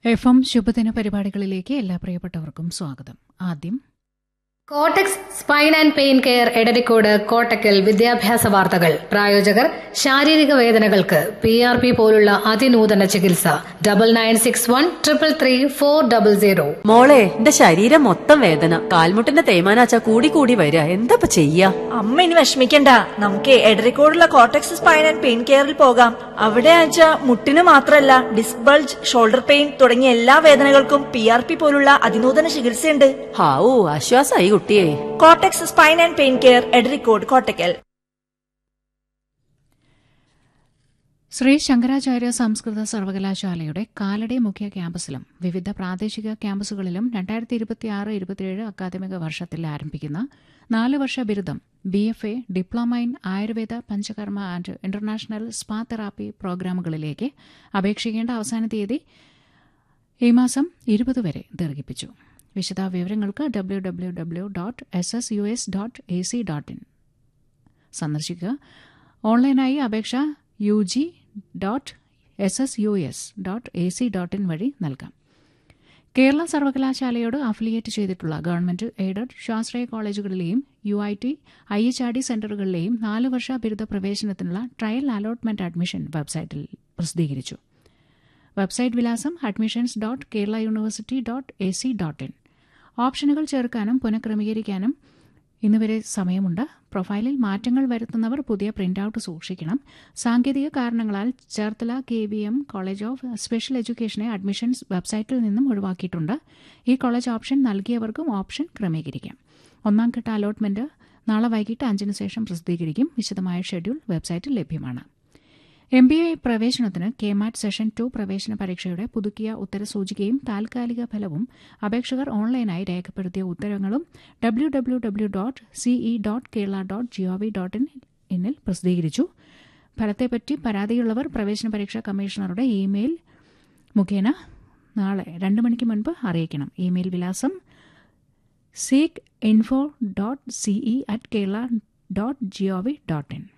F M ശുഭദിന പരിപാടികളിലേക്ക് എല്ലാ പ്രിയപ്പെട്ടവർക്കും സ്വാഗതം ആദ്യം Kottax spine and pain care Edarikode Kottakkal വിദ്യാഭ്യാസ വാർത്തകൾ പ്രായോജകർ ശാരീരിക വേദനകൾക്ക് പി ആർ പി പോലുള്ള അതിനൂതന ചികിത്സ double nine six one triple three four double zero മോളെ എന്റെ ശരീരം മൊത്തം വേദന കാൽമുട്ടിന്റെ തേയ്മാനാച്ച കൂടി കൂടി വരിക എന്താ ഇപ്പൊ ചെയ്യാ അമ്മ ഇനി വിഷമിക്കണ്ട നമുക്ക് എടരിക്കോടുള്ള കോട്ടക്സ് സ്പൈൻ ആൻഡ് പെയിൻ കെയറിൽ പോകാം അവിടെ ആച്ച മുട്ടിന് മാത്രമല്ല ഡിസ്ക് ബൾജ് ഷോൾഡർ പെയിൻ തുടങ്ങിയ എല്ലാ വേദനകൾക്കും പി ആർ പി പോലുള്ള അതിനൂതന ചികിത്സയുണ്ട് ഹാവൂ ആശ്വാസായി കുട്ടിയെ Kottax spine and pain care Edarikode Kottakkal Sree Sankaracharya സംസ്കൃത സർവകലാശാലയുടെ കാലടി മുഖ്യ ക്യാമ്പസിലും വിവിധ പ്രാദേശിക ക്യാമ്പസുകളിലും രണ്ടായിരത്തി ഇരുപത്തിയാറ് ഇരുപത്തിയേഴ് അക്കാദമിക വർഷത്തിൽ ആരംഭിക്കുന്ന നാല് വർഷ ബിരുദം B F A diploma in Ayurveda Panchakarma and international spa therapy പ്രോഗ്രാമുകളിലേക്ക് അപേക്ഷിക്കേണ്ട അവസാന തീയതി ഈ മാസം ഇരുപത് വരെ ദീർഘിപ്പിച്ചു വിശദ വിവരങ്ങൾക്ക് W W W dot S S U S dot A C dot in സന്ദർശിക്കുക ഓൺലൈനായി അപേക്ഷ U G dot S S U S dot A C dot I N നൽകാം കേരള സർവകലാശാലയോട് അഫിലിയേറ്റ് ചെയ്തിട്ടുള്ള ഗവൺമെന്റ് എയ്ഡഡ് സ്വാശ്രയ കോളേജുകളിലെയും U I T I H R D സെന്ററുകളിലെയും നാല് വർഷ ബിരുദ പ്രവേശനത്തിനുള്ള ട്രയൽ അലോട്ട്മെന്റ് അഡ്മിഷൻ വെബ്സൈറ്റിൽ പ്രസിദ്ധീകരിച്ചു വെബ്സൈറ്റ് വിലാസം admissions dot Kerala university dot A C dot I ഓപ്ഷനുകൾ ചേർക്കാനും പുനഃക്രമീകരിക്കാനും ഇന്നുവരെ സമയമുണ്ട് പ്രൊഫൈലിൽ മാറ്റങ്ങൾ വരുത്തുന്നവർ പുതിയ പ്രിന്റ് ഔട്ട് സൂക്ഷിക്കണം സാങ്കേതിക കാരണങ്ങളാൽ Cherthala K V M college of special എഡ്യൂക്കേഷനെ അഡ്മിഷൻസ് വെബ്സൈറ്റിൽ നിന്നും ഒഴിവാക്കിയിട്ടുണ്ട് ഈ കോളേജ് ഓപ്ഷൻ നൽകിയവർക്കും ഓപ്ഷൻ ക്രമീകരിക്കാം ഒന്നാം ഘട്ട അലോട്ട്മെന്റ് നാളെ വൈകിട്ട് അഞ്ചിന് ശേഷം പ്രസിദ്ധീകരിക്കും വിശദമായ ഷെഡ്യൂൾ വെബ്സൈറ്റിൽ ലഭ്യമാണ് എം ബി എ പ്രവേശനത്തിന് കെ മാറ്റ് സെഷൻ ടു പ്രവേശന പരീക്ഷയുടെ പുതുക്കിയ ഉത്തരസൂചികയും താൽക്കാലിക ഫലവും അപേക്ഷകർ ഓൺലൈനായി രേഖപ്പെടുത്തിയ ഉത്തരങ്ങളും W W W dot CE dot Kerala dot GOV dot in ഇന്നിൽ പ്രസിദ്ധീകരിച്ചു ഫലത്തെപ്പറ്റി പരാതിയുള്ളവർ പ്രവേശന പരീക്ഷാ കമ്മീഷണറുടെ ഇമെയിൽ മുഖേന നാളെ രണ്ട് മണിക്ക് മുൻപ് അറിയിക്കണം ഇമെയിൽ വിലാസം ceek info dot CE at Kerala dot GOV dot in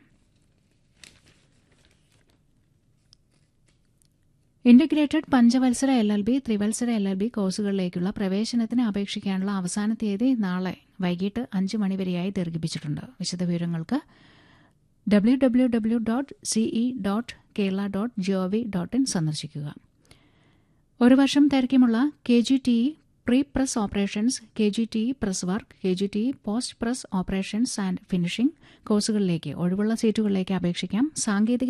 integrated പഞ്ചവത്സര എൽ എൽ ബി ത്രിവത്സര എൽ എൽ ബി കോഴ്സുകളിലേക്കുള്ള പ്രവേശനത്തിന് അപേക്ഷിക്കാനുള്ള അവസാന തീയതി നാളെ വൈകിട്ട് അഞ്ച് മണിവരെയായി ദീർഘിപ്പിച്ചിട്ടുണ്ട് വിശദവിവരങ്ങൾക്ക് W W W dot CE dot Kerala dot GOV dot in സന്ദർശിക്കുക ഒരു വർഷം ദൈർഘ്യമുള്ള K G T pre press operations K G T press work K G T post press operations and finishing കോഴ്സുകളിലേക്ക് ഒഴിവുള്ള സീറ്റുകളിലേക്ക് അപേക്ഷിക്കാം സാങ്കേതിക